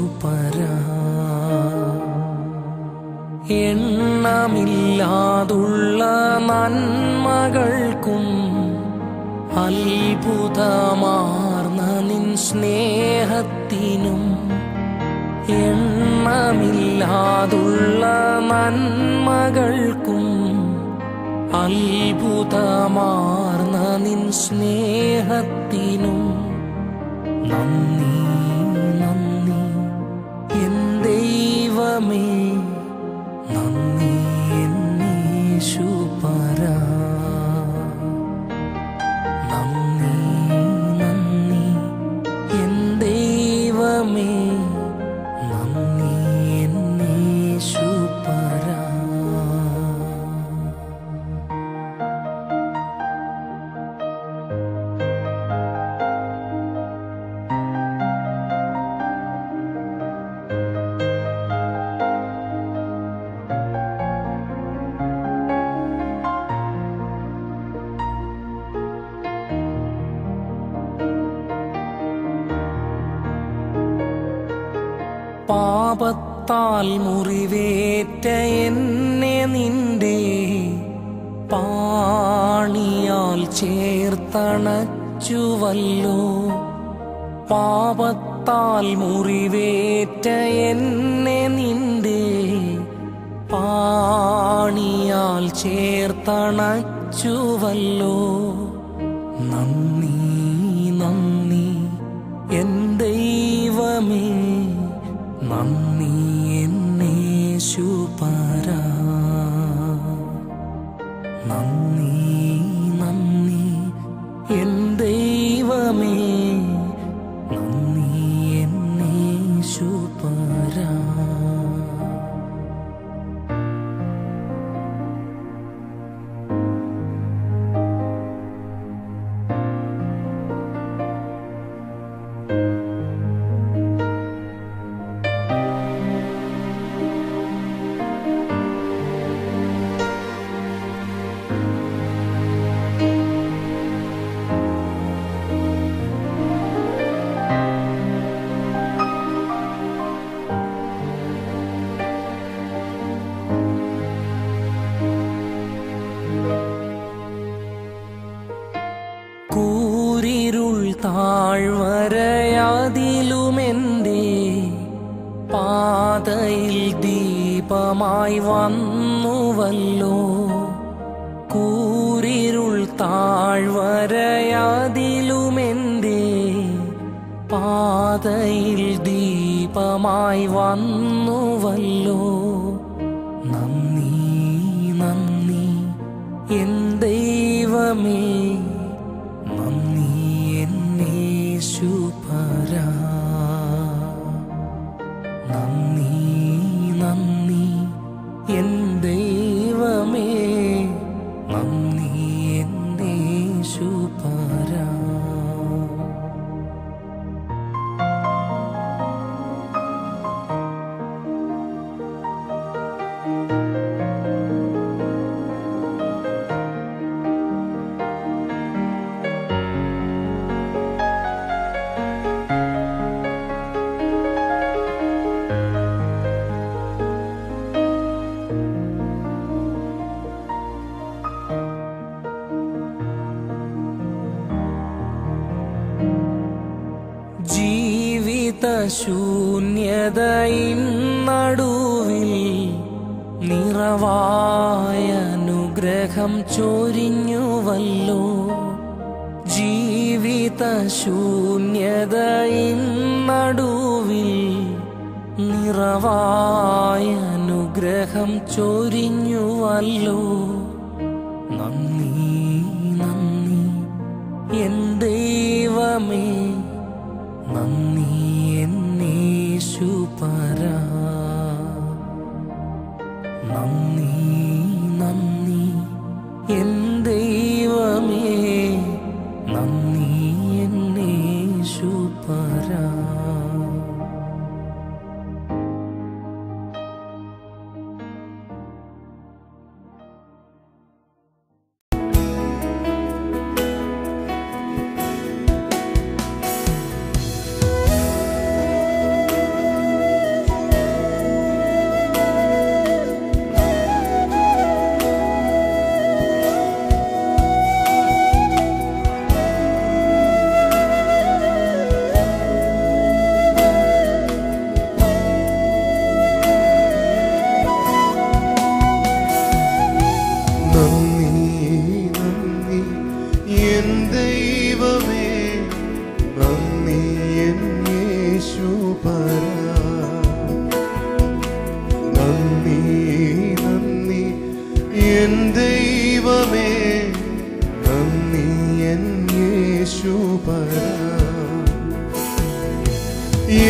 എന്നേശുപരാ എണ്ണമില്ലാതുള്ള നന്മകൾക്കും അത്ഭുതമാർന്ന നിൻ സ്നേഹത്തിനും എണ്ണമില്ലാതുള്ള നന്മകൾക്കും അത്ഭുതമാർന്ന നിൻ സ്നേഹത്തിനും നന്ദി നന്ദി എൻ ദൈവമേ നന്ദി എന്നീശുപരാ നന്ദി നന്ദി എൻ ദൈവമേ നന്ദി എന്നീശുപരാ പാപത്താൽ മുറിവേറ്റ എന്നെ നിന്റെ പാണിയാൽ ചേർത്തണച്ചുവല്ലോ പാപത്താൽ മുറിവേറ്റ എന്നെ നിന്റെ പാണിയാൽ ചേർത്തണച്ചുവല്ലോ നന്ദി നന്ദി എൻ ദൈവമേ നന്ദി എന്നേശുപരാ നന്ദി നന്ദി എൻ ദൈവമേ നന്ദി എന്നേശുപരാ കൂരിരുൾ താഴ്വരയാതിലുമെന്റെ പാതയിൽ ദീപമായി വന്നുവല്ലോ കൂരിരുൾ താഴ്വരയാതിലുമെന്റെ പാതയിൽ ദീപമായി വന്നുവല്ലോ നന്ദി നന്ദി എൻ ദൈവമേ നന്ദി എന്നേശുപരാ നന്ദി നന്ദി എൻ ദൈവമേ നന്ദി എന്നേശുപരാ ജീവിത ശൂന്യതയിൻ നടുവിൽ നിറവായ അനുഗ്രഹം ചൊരിഞ്ഞുവല്ലോ ജീവിത ശൂന്യതയിൻ നടുവിൽ നിറവായ അനുഗ്രഹം ചൊരിഞ്ഞുവല്ലോ നന്ദി നന്ദി എൻ ദൈവമേ നന്ദി എന്നേശുപരാ നന്ദി നന്ദി എൻ ദൈവമേ നന്ദി എന്നേശുപരാ യേശുവേ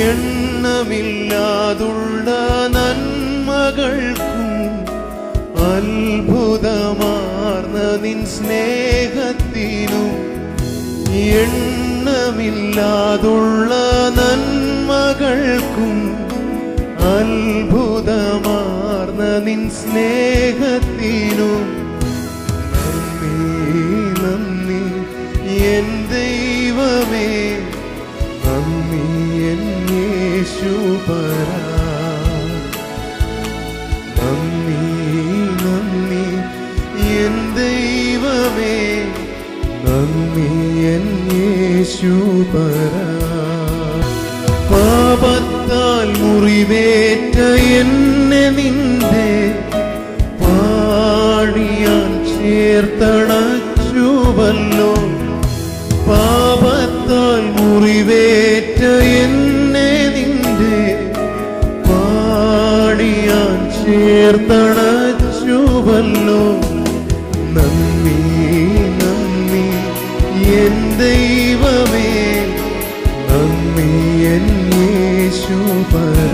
എണ്ണമില്ലാതുള്ള നന്മകൾക്കും അത്ഭുതമാർന്ന നിൻ സ്നേഹത്തിനും എണ്ണമില്ലാതുള്ള നന്മകൾക്കും അത്ഭുതമാർന്ന നിൻ സ്നേഹത്തിനും നന്ദി നന്ദി എൻ ദൈവമേ നന്ദി എൻ യേശുപരാ നന്ദി നന്ദി എൻ ദൈവമേ നന്ദി എൻ യേശുപരാ പാപത്താൽ മുറിവേറ്റ എന്നെ നിന്റെ പാടിയാൻ ചേർത്തണച്ചുവല്ലോ പാപത്താൽ മുറിവേറ്റ എന്നെ നിന്റെ പാടിയാൻ ചേർത്തണച്ചുവല്ലോ നന്ദി നന്ദി എൻ ദൈവമേ നന്ദി എൻ യേശുപരാ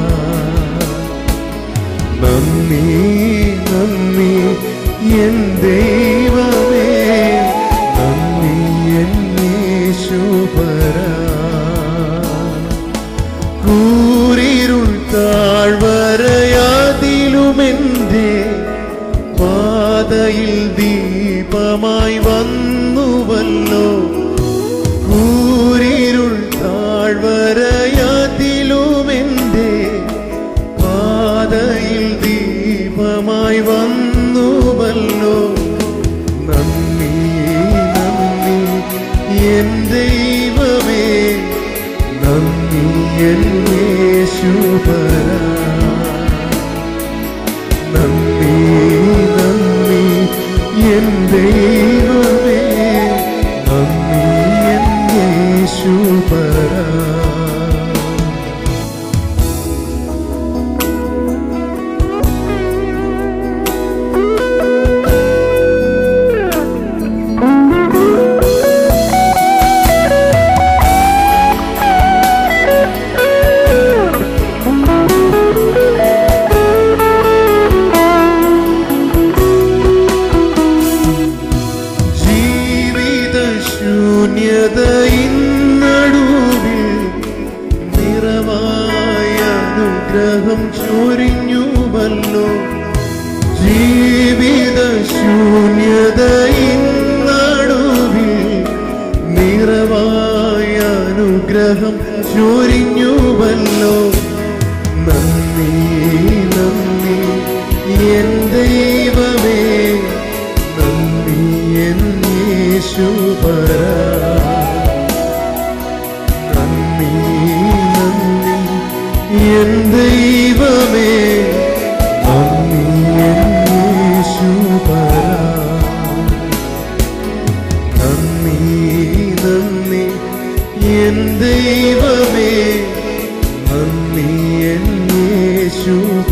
നന്ദി നന്ദി എൻ ദൈവമേ നന്ദി എൻ യേശുപരാ കൂരിരുൾ താഴ്വരയാതിലുമെന്റെ പാതയിൽ ദീപമായി വന്നുവല്ലോ കൂരിരുൾ താഴ്വരയാതിലുമെന്റെ പാതയിൽ ദീപമായി വന്നുവല്ലോ നന്ദി നന്ദി എൻ ദൈവമേ നന്ദി എൻ യേശുപരാ നന്ദി നന്ദി എൻ ദൈവമേ നന്ദി എൻ യേശുപരാ ജീവിത ശൂന്യതയിൻ നടുവിൽ നിറവായ അനുഗ്രഹം ചൊരിഞ്ഞുവല്ലോ ജീവിത ശൂന്യതയിൻ നടുവിൽ നിറവായ അനുഗ്രഹം ചൊരിഞ്ഞുവല്ലോ നന്ദി നന്ദി എൻ ദൈവമേ നന്ദി എൻ യേശുപരാ നന്ദി നന്ദി എൻ ദൈവമേ നന്ദി എൻ യേശുപരാ നന്ദി നന്ദി എൻ ദൈവമേ നന്ദി എൻ യേശുപരാ